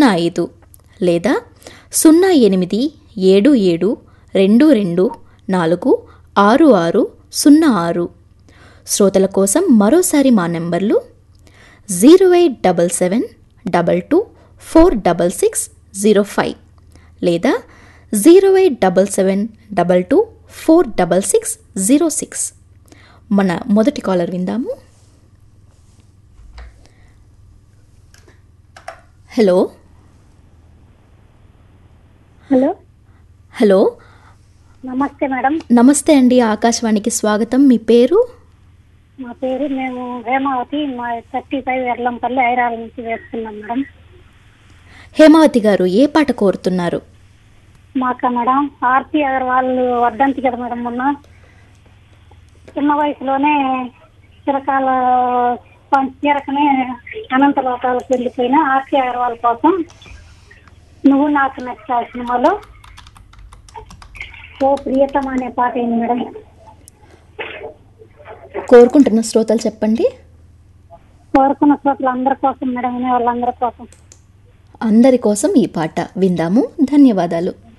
సున్నా ఐదు లేదా సున్నా ఎనిమిది ఏడు ఏడు రెండు రెండు నాలుగు ఆరు ఆరు సున్నా ఆరు శ్రోతల కోసం మరోసారి మా నెంబర్లు zero eight double seven double two four double six zero five లేదా zero eight double seven double two four double six zero six మన మొదటి కాలర్ విందాము హలో హలో హలో నమస్తే మేడం నమస్తే అండి ఆకాశవాణికి స్వాగతం మీ పేరు మా పేరు మేము హేమావతి మా థర్టీ ఫైవ్ ఎర్లంపల్లి ఐరాల నుంచి వేస్తున్నాం మేడం హేమావతి గారు ఏ పాట కోరుతున్నారు మాక మేడం ఆర్తి అగర్వాల్ వర్ధంతి కదా మేడం మొన్న చిన్న వయసులోనే చిరకాల చిరకనే అనంత లోకాలకు వెళ్ళిపోయిన ఆర్తి అగర్వాల్ కోసం నువ్వు నాకు నచ్చా సినిమాలో ఓ ప్రియతమ అనే పాట ఏంది మేడం కోరుకుంటున్న శ్రోతలు చెప్పండి కోరుకున్న శ్రోతలు అందరి కోసం మేడం వినే వాళ్ళందరి కోసం అందరి కోసం ఈ పాట విందాము ధన్యవాదాలు